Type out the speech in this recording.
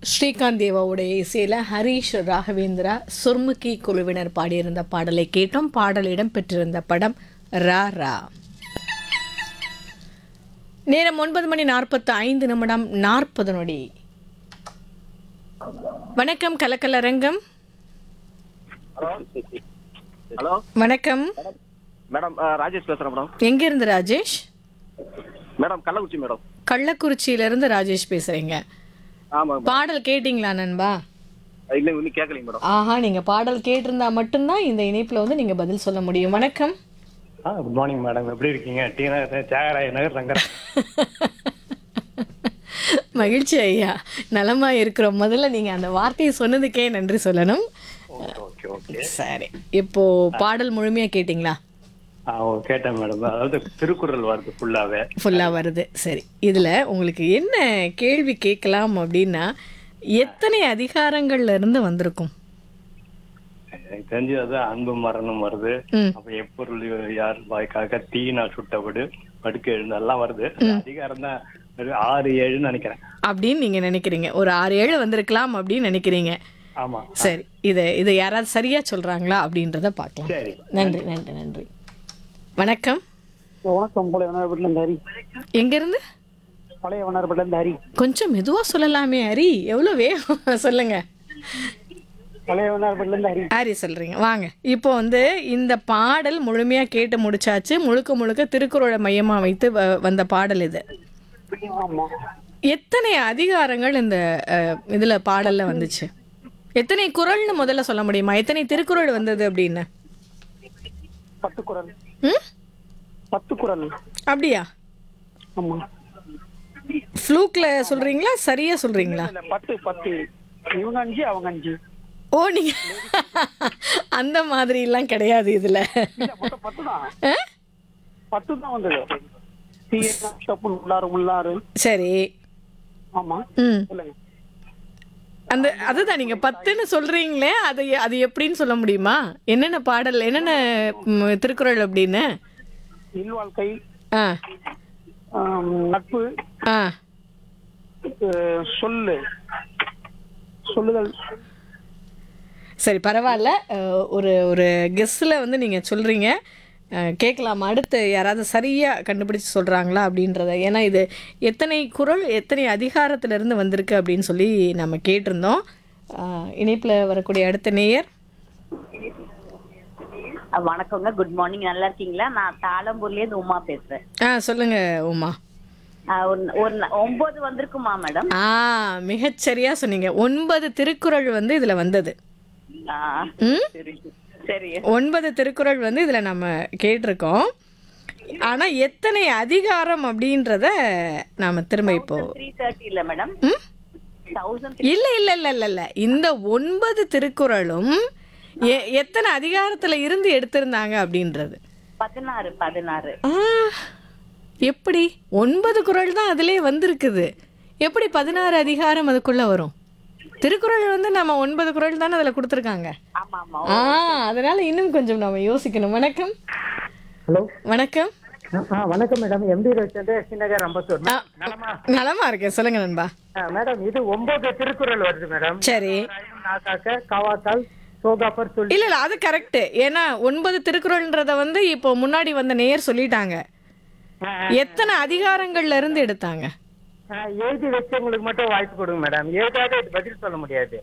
ஸ்ரீகாந்த் தேவாவுடைய இசையில் ஹரீஷ் ராகவேந்திரா சுர்முகி குழுவினர் பாடியிருந்த பாடலை கேட்டோம் பாடலிடம் பெற்றிருந்த படம் ரா ரா நேரம் ஒன்பது மணி நாற்பத்து ஐந்து நிமிடம் நாற்பது நொடி வணக்கம் கலக்கலரங்கம் ஹலோ ஹலோ வணக்கம் மேடம் ஆ, ராஜேஷ் பேசுறேன் மேடம் எங்கிருந்து ராஜேஷ் மேடம் கள்ளக்குறிச்சி மேடம் கள்ளக்குறிச்சியிலிருந்து ராஜேஷ் பேசுறீங்க ஆமாம் பாடல் கேட்டிங்களா நண்பா இல்லை இன்னும் கேட்கலைங்க மேடம் ஆஹா நீங்க பாடல் கேட்டிருந்தா மட்டும்தான் இந்த இணைப்புல வந்து நீங்க பதில் சொல்ல முடியும் வணக்கம் ஆ குட் மார்னிங் மேடம் எப்படி இருக்கீங்க டி நகர் தியாகராய நகர் ரங்கரா மகிழ்ச்சி ஐயா நலமா இருக்கிறோம் முதல்ல நீங்க அந்த வார்த்தையை சொன்னதுக்கே நன்றி சொல்லணும் ஓகே ஓகே சரி இப்போ பாடல் முழுமையா கேட்டிங்களா ஆ ஓ, கேட்டேன் மேடம் அதாவது திருக்குறள் வருது ஃபுல்லாவே ஃபுல்லா வருது சரி இதுல உங்களுக்கு என்ன கேள்வி கேட்கலாம் அப்படின்னா எத்தனை அதிகாரங்கள்ல இருந்து வந்திருக்கும் எனக்கு தெரிஞ்சது அன்பு மரணம் வருது ம். அப்ப எப்பொருள் யார் வாய்க்காக தீனா சுட்டவிடு படுக்க எழுந்தெல்லாம் வருது அதிகாரம் தான் ஒரு ஆறு ஏழுன்னு நினைக்கிறேன் அப்படின்னு நீங்க நினைக்கிறீங்க ஒரு ஆறு ஏழு வந்திருக்கலாம் அப்படின்னு நினைக்கிறீங்க ஆமா சரி இதை இதை யாராவது சரியா சொல்றாங்களா அப்படின்றத பார்க்கலாம் சரி நன்றி நன்றி நன்றி வணக்கம் வணக்கம் பழைய வண்ணாரப்பட்டில இருந்து ஹரி எங்க இருந்து பழைய வண்ணாரப்பட்டில இருந்து ஹரி கொஞ்சம் மெதுவா சொல்லலாமே ஹரி எவ்வளோ வேகம் சொல்லுங்க பழைய வண்ணாரப்பட்டில இருந்து ஹரி ஹரி சொல்றீங்க வாங்க இப்போ வந்து இந்த பாடல் முழுமையா கேட்டு முடிச்சாச்சு முழுக்க முழுக்க திருக்குறளை மையமா வைத்து வ- வந்த பாடல் இது ஆமா எத்தனை அதிகாரங்கள் இந்த அஹ், இதுல பாடல்ல வந்துச்சு எத்தனை குறள்னு முதல்ல சொல்ல முடியுமா எத்தனை திருக்குறள் வந்தது அப்படின்னு பத்து குரல் ம் பத்து குரல் அப்படியா ஆமா ஃப்ளூக்ல சொல்றீங்களா சரியா சொல்றீங்களா இல்ல பத்து பத்து இவங்க அஞ்சு அவங்க அஞ்சு ஓ நீங்க அந்த மாதிரி எல்லாம் கிடையாது இதுல இல்ல மொத்தம் பத்து தான் ஆ? பத்து தான் வந்தது தீயனா தப்பு உள்ளாரு உள்ளாரு சரி ஆமா ம் சொல்லுங்க அந்த அதுதான் நீங்க பத்துன்னு சொல்றீங்களே அது அது எப்படின்னு சொல்ல முடியுமா என்னென்ன பாடல் என்னென்ன ம், திருக்குறள் அப்படின்னு இல்வாழ்க்கை ஆ ஆம், நட்பு ஆ அஹ், சொல்லு சொல்லுதல் சரி பரவாயில்ல அஹ், ஒரு ஒரு கெஸ்ஸில் வந்து நீங்கள் சொல்கிறீங்க கேட்கலாம் அடுத்து யாராவது சரியாக கண்டுபிடிச்சு சொல்கிறாங்களா அப்படின்றத ஏன்னா இது எத்தனை குறள் எத்தனை அதிகாரத்திலிருந்து வந்திருக்கு அப்படின்னு சொல்லி நம்ம கேட்டிருந்தோம் இணைப்பில் வரக்கூடிய அடுத்த நேயர் அஹ் வணக்கங்க குட் மார்னிங் நல்லா இருக்கீங்களா நான் தாளம்பூர்ல இருந்து உமா பேசுறேன் ஆ சொல்லுங்கள் உமா அஹ் ஒரு- ஒரு ந- ஒன்பது வந்திருக்குமா மேடம் ஆ மிகச்சரியாக சொன்னீங்க ஒன்பது திருக்குறள் வந்து இதில் வந்தது ஆஹ் ம் சரி சரி ஒன்பது திருக்குறள் வந்து இதில் நம்ம கேட்டிருக்கோம் ஆனால் எத்தனை அதிகாரம் அப்படின்றத நாம் திரும்ப இப்போ த்ரீ தேர்ட்டி இல்ல மேடம் ம் தௌசண்ட் இல்லை இல்லை இல்லை இல்லை இல்லை இந்த ஒன்பது திருக்குறளும் எ எத்தனை அதிகாரத்தில் இருந்து எடுத்திருந்தாங்க அப்படின்றது பதினாறு பதினாறு ஆ எப்படி ஒன்பது குறள் தான் அதிலே வந்திருக்குது எப்படி பதினாறு அதிகாரம் அதுக்குள்ளே வரும் திருக்குறள் வந்து நம்ம ஒன்பது குறள் தானே அதில் கொடுத்துருக்காங்க ஆமா ஆமா ஆ அதனால இன்னும் கொஞ்சம் நம்ம யோசிக்கணும் வணக்கம் ஹலோ வணக்கம் ஆ வணக்கம் மேடம் எம்டி ரவிச்சந்திர ஸ்ரீநகர் அம்பத்தூர் ஆ, நலமா இருக்கேன் சொல்லுங்க நண்பா மேடம் இது ஒன்பது திருக்குறள் வருது மேடம் சரி நாக்காக்க காவாத்தால் சோகாப்பர் சொல்லி இல்ல இல்ல அது கரெக்ட் ஏன்னா ஒன்பது திருக்குறள்ன்றத வந்து இப்போ முன்னாடி வந்த நேயர் சொல்லிட்டாங்க எத்தனை அதிகாரங்கள்ல இருந்து எடுத்தாங்க எழுதி வச்சவங்களுக்கு மட்டும் வாய்ப்பு கொடுங்க மேடம் எழுதாத இது பதில் சொல்ல முடியாது